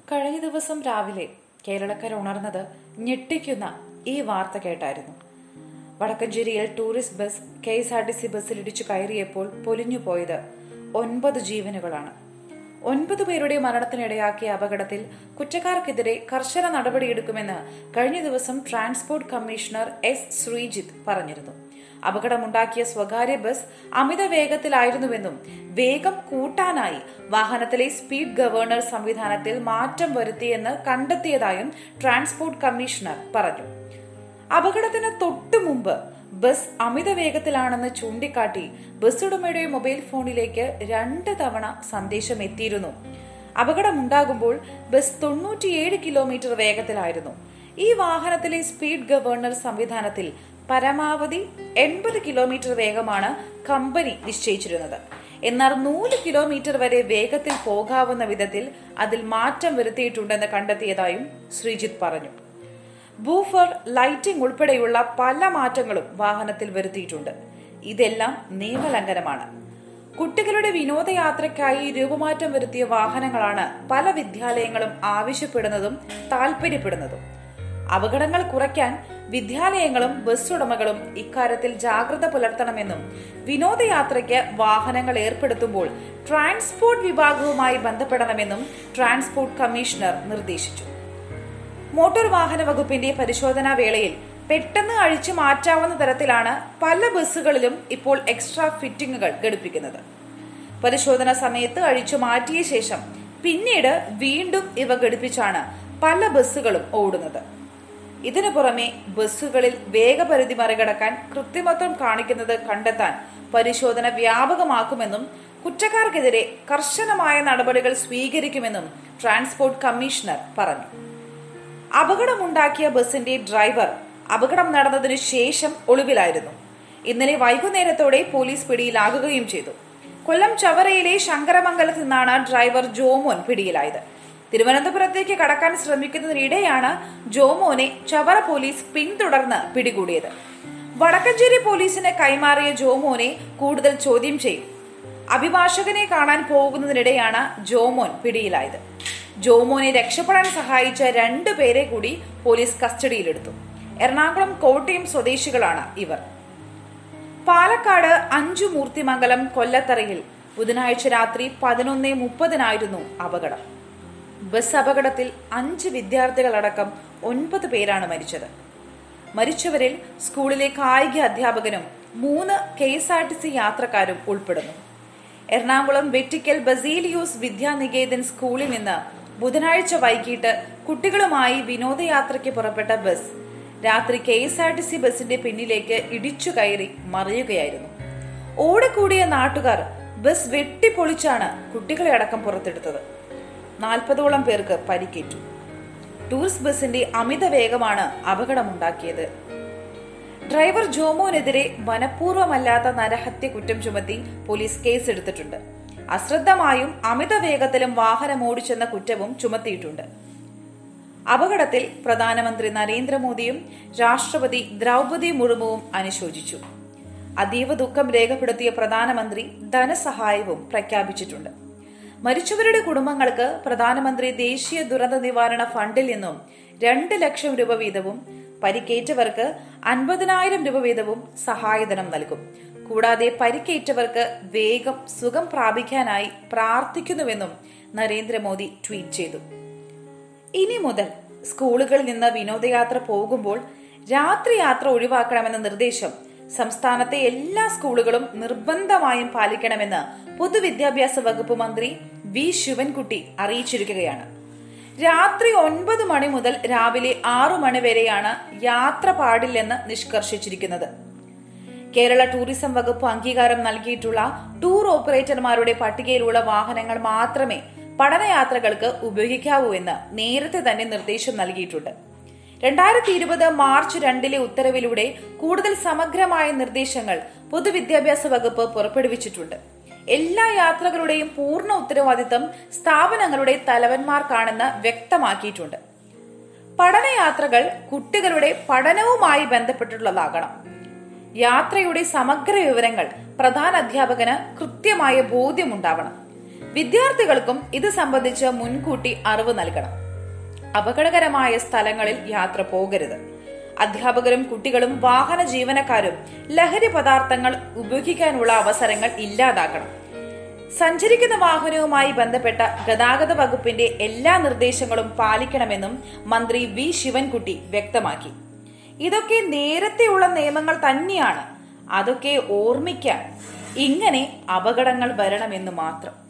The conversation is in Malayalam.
കഴിഞ്ഞ ദിവസം രാവിലെ കേരളക്കര ഉണർന്നത് ഞെട്ടിക്കുന്ന ഈ വാർത്ത കേട്ടായിരുന്നു വടക്കഞ്ചേരിയിൽ tourist bus K S R T C ബസ്സിൽ ഇടിച്ചു കയറിയപ്പോൾ പൊലിഞ്ഞു പോയത് ഒൻപത് ജീവനുകളാണ് ഒൻപത് പേരുടെ മരണത്തിനിടയാക്കിയ അപകടത്തിൽ കുറ്റക്കാർക്കെതിരെ കർശന നടപടിയെടുക്കുമെന്ന് കഴിഞ്ഞ ദിവസം ട്രാൻസ്പോർട്ട് കമ്മീഷണർ എസ് ശ്രീജിത്ത് പറഞ്ഞിരുന്നു അപകടമുണ്ടാക്കിയ സ്വകാര്യ ബസ് അമിത വേഗത്തിലായിരുന്നുവെന്നും വേഗം കൂട്ടാനായി വാഹനത്തിലെ സ്പീഡ് ഗവേണർ സംവിധാനത്തിൽ മാറ്റം വരുത്തിയെന്ന് കണ്ടെത്തിയതായും ട്രാൻസ്പോർട്ട് കമ്മീഷണർ പറഞ്ഞു അപകടത്തിന് തൊട്ടു മുമ്പ് ബസ് അമിത വേഗത്തിലാണെന്ന് ചൂണ്ടിക്കാട്ടി ബസ് ഉടമയുടെ മൊബൈൽ ഫോണിലേക്ക് രണ്ട് തവണ സന്ദേശം എത്തിയിരുന്നു അപകടമുണ്ടാകുമ്പോൾ ബസ് തൊണ്ണൂറ്റിയേഴ് കിലോമീറ്റർ വേഗത്തിലായിരുന്നു ഈ വാഹനത്തിലെ സ്പീഡ് ഗവേണർ സംവിധാനത്തിൽ പരമാവധി എൺപത് കിലോമീറ്റർ വേഗമാണ് കമ്പനി നിശ്ചയിച്ചിരുന്നത് എന്നാൽ നൂറ് കിലോമീറ്റർ വരെ വേഗത്തിൽ പോകാവുന്ന വിധത്തിൽ അതിൽ മാറ്റം വരുത്തിയിട്ടുണ്ടെന്ന് കണ്ടെത്തിയതായും ശ്രീജിത്ത് പറഞ്ഞു ബൂഫർ ലൈറ്റിംഗ് ഉൾപ്പെടെയുള്ള പല മാറ്റങ്ങളും വാഹനത്തിൽ വരുത്തിയിട്ടുണ്ട് ഇതെല്ലാം നിയമലംഘനമാണ് കുട്ടികളുടെ വിനോദയാത്രയ്ക്കായി രൂപമാറ്റം വരുത്തിയ വാഹനങ്ങളാണ് പല വിദ്യാലയങ്ങളും ആവശ്യപ്പെടുന്നതും താൽപര്യപ്പെടുന്നതും അപകടങ്ങൾ കുറയ്ക്കാൻ വിദ്യാലയങ്ങളും ബസ് ഉടമകളും ഇക്കാര്യത്തിൽ ജാഗ്രത പുലർത്തണമെന്നും വിനോദയാത്രയ്ക്ക് വാഹനങ്ങൾ ഏർപ്പെടുത്തുമ്പോൾ ട്രാൻസ്പോർട്ട് വിഭാഗവുമായി ബന്ധപ്പെടണമെന്നും ട്രാൻസ്പോർട്ട് കമ്മീഷണർ നിർദ്ദേശിച്ചു മോട്ടോർ വാഹന വകുപ്പിന്റെ പരിശോധനാ വേളയിൽ പെട്ടെന്ന് അഴിച്ചു മാറ്റാവുന്ന തരത്തിലാണ് പല ബസ്സുകളിലും ഇപ്പോൾ എക്സ്ട്രാ ഫിറ്റിംഗുകൾ ഘടിപ്പിക്കുന്നത് പരിശോധന സമയത്ത് അഴിച്ചു മാറ്റിയ ശേഷം പിന്നീട് വീണ്ടും ഇവ ഘടിപ്പിച്ചാണ് പല ബസ്സുകളും ഓടുന്നത് ഇതിനു പുറമെ ബസ്സുകളിൽ വേഗപരിധി മറികടക്കാൻ കൃത്രിമത്വം കാണിക്കുന്നത് കണ്ടെത്താൻ പരിശോധന വ്യാപകമാക്കുമെന്നും കുറ്റക്കാർക്കെതിരെ കർശനമായ നടപടികൾ സ്വീകരിക്കുമെന്നും ട്രാൻസ്പോർട്ട് കമ്മീഷണർ പറഞ്ഞു അപകടമുണ്ടാക്കിയ ബസിന്റെ ഡ്രൈവർ അപകടം നടന്നതിനു ശേഷം ഒളിവിലായിരുന്നു ഇന്നലെ വൈകുന്നേരത്തോടെ പോലീസ് പിടിയിലാകുകയും ചെയ്തു കൊല്ലം ചവറയിലെ ശങ്കരമംഗലത്ത് നിന്നാണ് ഡ്രൈവർ ജോമോൻ പിടിയിലായത് തിരുവനന്തപുരത്തേക്ക് കടക്കാൻ ശ്രമിക്കുന്നതിനിടെയാണ് ജോമോനെ ചവറ പോലീസ് പിന്തുടർന്ന് പിടികൂടിയത് വടക്കഞ്ചേരി പോലീസിന് കൈമാറിയ ജോമോനെ കൂടുതൽ ചോദ്യം ചെയ്യും അഭിഭാഷകനെ കാണാൻ പോകുന്നതിനിടെയാണ് ജോമോൻ പിടിയിലായത് ജോമോനെ രക്ഷപ്പെടാൻ സഹായിച്ച രണ്ടു പേരെ കൂടി പോലീസ് കസ്റ്റഡിയിലെടുത്തു എറണാകുളം കോട്ടയം സ്വദേശികളാണ് ഇവർ പാലക്കാട് അഞ്ചു മൂർത്തിമംഗലം കൊല്ലത്തറയിൽ ബുധനാഴ്ച രാത്രി പതിനൊന്ന് മുപ്പതിനായിരുന്നു അപകടം ബസ് അപകടത്തിൽ അഞ്ച് വിദ്യാർത്ഥികളടക്കം ഒൻപത് പേരാണ് മരിച്ചത് മരിച്ചവരിൽ സ്കൂളിലെ കായിക അധ്യാപകനും മൂന്ന് K S R T C യാത്രക്കാരും ഉൾപ്പെടുന്നു എറണാകുളം വെറ്റിക്കൽ ബസീലിയൂസ് വിദ്യാനികേതൻ സ്കൂളിൽ നിന്ന് ബുധനാഴ്ച വൈകിട്ട് കുട്ടികളുമായി വിനോദയാത്രയ്ക്ക് പുറപ്പെട്ട ബസ് രാത്രി K S R T C ബസിന്റെ പിന്നിലേക്ക് ഇടിച്ചു കയറി മറിയുകയായിരുന്നു ഓടിക്കൂടിയ നാട്ടുകാർ ബസ് വെട്ടിപ്പൊളിച്ചാണ് കുട്ടികളെ അടക്കം പുറത്തെടുത്തത് നാൽപ്പതോളം പേർക്ക് പരിക്കേറ്റു ടൂറിസ്റ്റ് ബസിന്റെ അമിത വേഗമാണ് അപകടമുണ്ടാക്കിയത് ഡ്രൈവർ ജോമോനെതിരെ മനഃപൂർവ്വമല്ലാത്ത നരഹത്യ കുറ്റം ചുമത്തി പോലീസ് കേസെടുത്തിട്ടുണ്ട് അശ്രദ്ധമായും അമിത വേഗത്തിലും വാഹനം ഓടിച്ചെന്ന കുറ്റവും ചുമത്തിയിട്ടുണ്ട് അപകടത്തിൽ പ്രധാനമന്ത്രി നരേന്ദ്രമോദിയും രാഷ്ട്രപതി ദ്രൗപതി മുർമുവും അനുശോചിച്ചു അതീവ ദുഃഖം രേഖപ്പെടുത്തിയ പ്രധാനമന്ത്രി ധനസഹായവും പ്രഖ്യാപിച്ചിട്ടുണ്ട് മരിച്ചവരുടെ കുടുംബങ്ങൾക്ക് പ്രധാനമന്ത്രി ദേശീയ ദുരന്ത നിവാരണ ഫണ്ടിൽ നിന്നും രണ്ട് ലക്ഷം രൂപ വീതവും പരിക്കേറ്റവർക്ക് അൻപതിനായിരം രൂപ വീതവും സഹായധനം നൽകും കൂടാതെ പരിക്കേറ്റവർക്ക് വേഗം സുഖം പ്രാപിക്കാനായി പ്രാർത്ഥിക്കുന്നുവെന്നും നരേന്ദ്രമോദി ട്വീറ്റ് ചെയ്തു ഇനി മുതൽ സ്കൂളുകളിൽ നിന്ന് വിനോദയാത്ര പോകുമ്പോൾ രാത്രി യാത്ര ഒഴിവാക്കണമെന്ന നിർദ്ദേശം സംസ്ഥാനത്തെ എല്ലാ സ്കൂളുകളും നിർബന്ധമായും പാലിക്കണമെന്ന് പൊതുവിദ്യാഭ്യാസ വകുപ്പ് മന്ത്രി വി ശിവൻകുട്ടി അറിയിച്ചിരിക്കുകയാണ് രാത്രി ഒൻപത് മണി മുതൽ രാവിലെ ആറു മണി വരെയാണ് യാത്ര പാടില്ലെന്ന് നിഷ്കർഷിച്ചിരിക്കുന്നത് കേരള ടൂറിസം വകുപ്പ് അംഗീകാരം നൽകിയിട്ടുള്ള ടൂർ ഓപ്പറേറ്റർമാരുടെ പട്ടികയിലുള്ള വാഹനങ്ങൾ മാത്രമേ പഠനയാത്രകൾക്ക് ഉപയോഗിക്കാവൂ എന്ന് നേരത്തെ തന്നെ നിർദ്ദേശം നൽകിയിട്ടുണ്ട് രണ്ടായിരത്തി ഇരുപത് മാർച്ച് രണ്ടിലെ ഉത്തരവിലൂടെ കൂടുതൽ സമഗ്രമായ നിർദ്ദേശങ്ങൾ പൊതുവിദ്യാഭ്യാസ വകുപ്പ് പുറപ്പെടുവിച്ചിട്ടുണ്ട് എല്ലാ യാത്രകളുടെയും പൂർണ്ണ ഉത്തരവാദിത്തം സ്ഥാപനങ്ങളുടെ തലവന്മാർക്കാണെന്ന് വ്യക്തമാക്കിയിട്ടുണ്ട് പഠനയാത്രകൾ കുട്ടികളുടെ പഠനവുമായി ബന്ധപ്പെട്ടുള്ളതാകണം യാത്രയുടെ സമഗ്ര വിവരങ്ങൾ പ്രധാന അധ്യാപകന് കൃത്യമായ ബോധ്യമുണ്ടാവണം വിദ്യാർത്ഥികൾക്കും ഇത് സംബന്ധിച്ച് മുൻകൂട്ടി അറിവ് നൽകണം അപകടകരമായ സ്ഥലങ്ങളിൽ യാത്ര പോകരുത് അധ്യാപകരും കുട്ടികളും വാഹന ജീവനക്കാരും ലഹരി പദാർത്ഥങ്ങൾ ഉപയോഗിക്കാനുള്ള അവസരങ്ങൾ ഇല്ലാതാക്കണം സഞ്ചരിക്കുന്ന വാഹനവുമായി ബന്ധപ്പെട്ട ഗതാഗത വകുപ്പിന്റെ എല്ലാ നിർദ്ദേശങ്ങളും പാലിക്കണമെന്നും മന്ത്രി വി ശിവൻകുട്ടി വ്യക്തമാക്കി ഇതൊക്കെ നേരത്തെയുള്ള നിയമങ്ങൾ തന്നെയാണ് അതൊക്കെ ഓർമ്മിക്കാൻ ഇങ്ങനെ അപകടങ്ങൾ വരണമെന്ന് മാത്രം